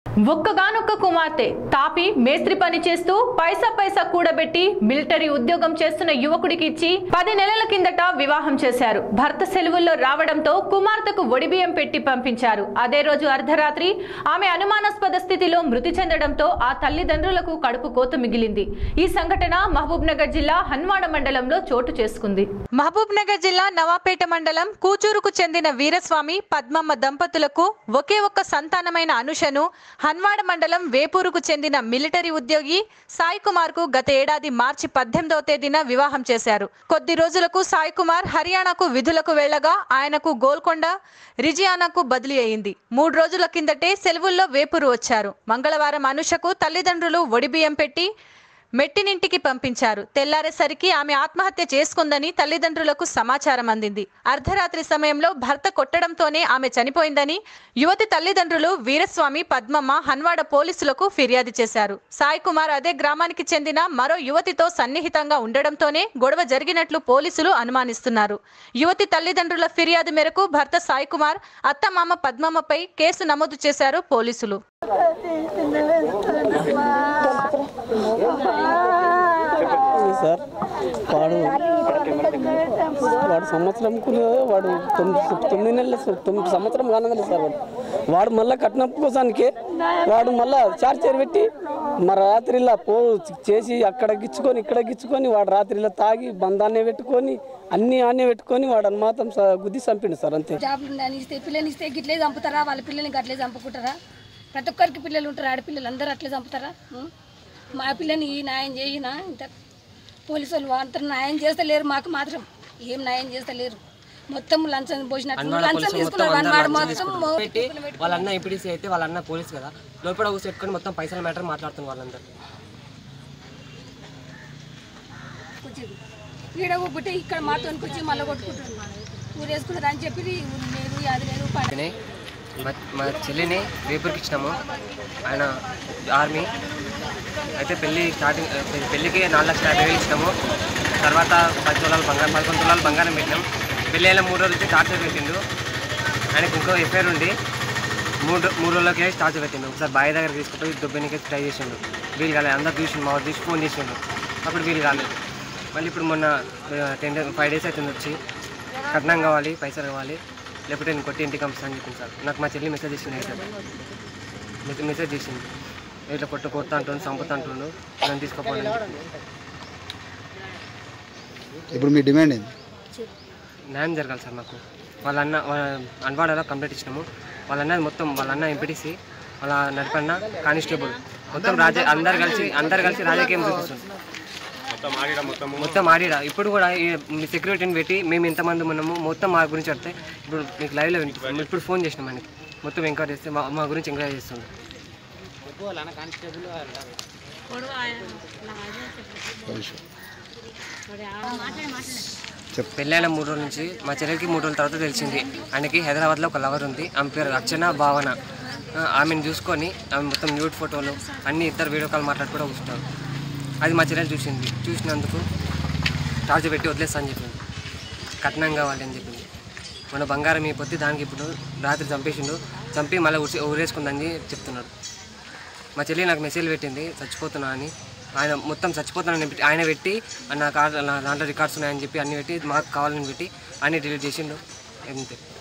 ఒక్కగానొక్క కుమార్తె తాపి మేస్త్రి పని చేస్తూ పైసా పైసా కూడబెట్టి మిలిటరీ ఉద్యోగం చేస్తున్న యువకుడికి ఇచ్చి పది నెలల కిందట వివాహం చేశారు భర్త సెలవుల్లో రావడంతో కుమార్తెకు ఒడిబియ్యం పెట్టి పంపించారు అదే రోజు అర్ధరాత్రి ఆమె అనుమానాస్పద స్థితిలో మృతి చెందడంతో ఆ తల్లిదండ్రులకు కడుపు కోత మిగిలింది ఈ సంఘటన మహబూబ్ నగర్ జిల్లా హన్వాడ మండలంలో చోటు చేసుకుంది మహబూబ్ నగర్ జిల్లా నవాపేట మండలం కూచూరుకు చెందిన వీరస్వామి పద్మమ్మ దంపతులకు ఒకే ఒక్క సంతానమైన అనుషను హన్వాడ మండలం వేపూరుకు చెందిన మిలిటరీ ఉద్యోగి సాయి కుమార్ కు గత ఏడాది మార్చి పద్దెనిమిదవ తేదీన వివాహం చేశారు కొద్ది రోజులకు సాయి కుమార్ హర్యానాకు విధులకు వెళ్లగా ఆయనకు గోల్కొండ రిజియానాకు బదిలీ అయింది మూడు రోజుల కిందటే సెలవుల్లో వేపూరు వచ్చారు మంగళవారం అనుషకు తల్లిదండ్రులు ఒడిబియ్యం పెట్టి మెట్టినింటికి పంపించారు తెల్లారేసరికి ఆమె ఆత్మహత్య చేసుకుందని తల్లిదండ్రులకు సమాచారం అందింది అర్ధరాత్రి సమయంలో భర్త కొట్టడంతోనే ఆమె చనిపోయిందని యువతి తల్లిదండ్రులు వీరస్వామి పద్మమ్మ హన్వాడ పోలీసులకు ఫిర్యాదు చేశారు సాయి కుమార్ అదే గ్రామానికి చెందిన మరో యువతితో సన్నిహితంగా ఉండడంతోనే గొడవ జరిగినట్లు పోలీసులు అనుమానిస్తున్నారు యువతి తల్లిదండ్రుల ఫిర్యాదు మేరకు భర్త సాయి కుమార్ అత్తమామ పద్మమ్మపై కేసు నమోదు చేశారు పోలీసులు సార్ వాడు వాడు సంవత్సరంకు వాడు తొమ్మిది తొమ్మిది నెలలు తొమ్మిది సంవత్సరం కానదలే సార్ వాడు వాడు మళ్ళీ కట్నం కోసానికి వాడు మళ్ళా చార్జర్ పెట్టి మరి రాత్రిలా పో చేసి అక్కడ గిచ్చుకొని ఇక్కడ గిచ్చుకొని వాడు రాత్రిలో తాగి బంధాన్నే పెట్టుకొని అన్ని ఆనే పెట్టుకొని వాడు మాత్రం స- గుద్ది చంపిండు సార్ అంతే జాబ్ ఇస్తే పిల్లల్ని ఇస్తే గిట్లే చంపుతారా వాళ్ళ పిల్లల్ని గట్లే చంపుకుంటారా ప్రతి ఒక్కరికి పిల్లలు ఉంటారు ఆడపిల్లలు అందరూ అట్లే చంపుతారా ఉం? మా పిల్లని ఈ న్యాయం చేసిన ఇంత పోలీసు వాళ్ళు అంతా న్యాయం చేస్తలేరు మాకు మాత్రం ఏం న్యాయం చేస్తలేరు మొత్తం లంచం పోసినట్టు లంచం తీసుకున్నారు అన్నమాట మొత్తం పెట్టి వాళ్ళ అన్న ఎంపీడీసీ అయితే వాళ్ళ అన్న పోలీస్ కదా లోపల కూర్చొని మొత్తం పైసల మ్యాటర్ మాట్లాడుతున్నారు వాళ్ళందరూ వచ్చేది ఈడ ఒకటి ఇక్కడ మాతో వచ్చి మళ్ళీ కొట్టుకుంటున్నారు ఊరేసుకున్నారు అని చెప్పి ఊరు లేదు అది లేదు పడ నేనే మా మా చెల్లిని వేపూర్కి ఇచ్చినాము ఆయన ఆర్మీ అయితే పెళ్ళి స్టార్టింగ్ పె- పెళ్ళికి నాలుగు లక్షల యాభై వేలు ఇచ్చినాము తర్వాత పది తులాలు బంగారం పదకొండు తులాలు బంగారం పెట్టినాం పెళ్ళి అయిన మూడు రోజులకి టార్చర్ పెట్టిండు ఆయనకు ఇంకో ఎఫ్ఐఆర్ ఉండి మూడు మూడు రోజులకే టార్చర్ పెట్టిండు ఒకసారి బావి దగ్గర తీసుకుపోయి దుబ్బనికి ట్రై చేసిండు వీలు కాలేదు అందరు చూసిండు మా తీసి ఫోన్ చేసిండు అప్పుడు వీలు కాలేదు మళ్ళీ ఇప్పుడు మొన్న టెన్ డేస్ ఫైవ్ డేస్ అవుతుంది వచ్చి కట్నం కావాలి పైసలు కావాలి లేకపోతే నేను కొట్టి ఇంటికి పంపిస్తాను అని చెప్పింది సార్ నాకు మా చెల్లి మెసేజ్ చేసింది అయితే మెసేజ్ మెసేజ్ చేసింది ఇట్లా కొట్టు కొడతా అంటుండు చంపుతా అంటుండు నన్ను తీసుకోపోండి అని చెప్పింది. ఇప్పుడు మీ డిమాండ్ ఏంది న్యాయం జరగాలి సార్ మాకు వాళ్ళ అన్న వాళ్ళ అన్వాడలో కంప్లీట్ ఇచ్చినాము వాళ్ళ అన్న మొత్తం వాళ్ళ అన్న ఎంపీటీసీ వాళ్ళ నడిపన్న కానిస్టేబుల్ మొత్తం రాజ అందరు కలిసి అందరు కలిసి రాజకీయం చూపిస్తుంది మొత్తం ఆడిడ ఇప్పుడు కూడా ఈ మీ సెక్యూరిటీని పెట్టి మేము ఎంతమంది ఉన్నాము మొత్తం మా గురించి వస్తే ఇప్పుడు మీకు లైవ్లో వినిపిస్తాం ఇప్పుడు ఫోన్ చేసినాం ఆయనకి మొత్తం ఎంక్వైరీ చేస్తే మా మా గురించి ఎంక్వైరీ చేస్తుంది పెళ్ళైన మూడు రోజుల నుంచి మా చెల్లెలకి మూడు రోజుల తర్వాత తెలిసింది ఆయనకి హైదరాబాద్లో ఒక లవర్ ఉంది ఆమె పేరు అర్చన భావన ఆ, ఆమెను చూసుకొని ఆమె మొత్తం న్యూడ్ ఫోటోలు అన్ని ఇద్దరు వీడియో కాల్ మాట్లాడుకుంటూ కూర్చుంటారు అది మా చెల్లెలు చూసింది చూసినందుకు టార్చర్ పెట్టి వదిలేస్తా అని చెప్పింది కట్నం కావాలి అని చెప్పింది మన బంగారం ఈ పొద్దు దానికి ఇప్పుడు రాత్రి చంపేసిండు చంపి మళ్ళీ ఊసి ఊరేసుకుందని చెప్తున్నాడు మా చెల్లి నాకు మెసేజ్ పెట్టింది చచ్చిపోతున్నా అని ఆయన మొత్తం చచ్చిపోతున్నానని పెట్టి ఆయన పెట్టి నా కార్డు నా దాంట్లో రికార్డ్స్ ఉన్నాయని చెప్పి అన్ని పెట్టి మాకు కావాలని పెట్టి అన్ని డిలీట్ చేసిండు అంతే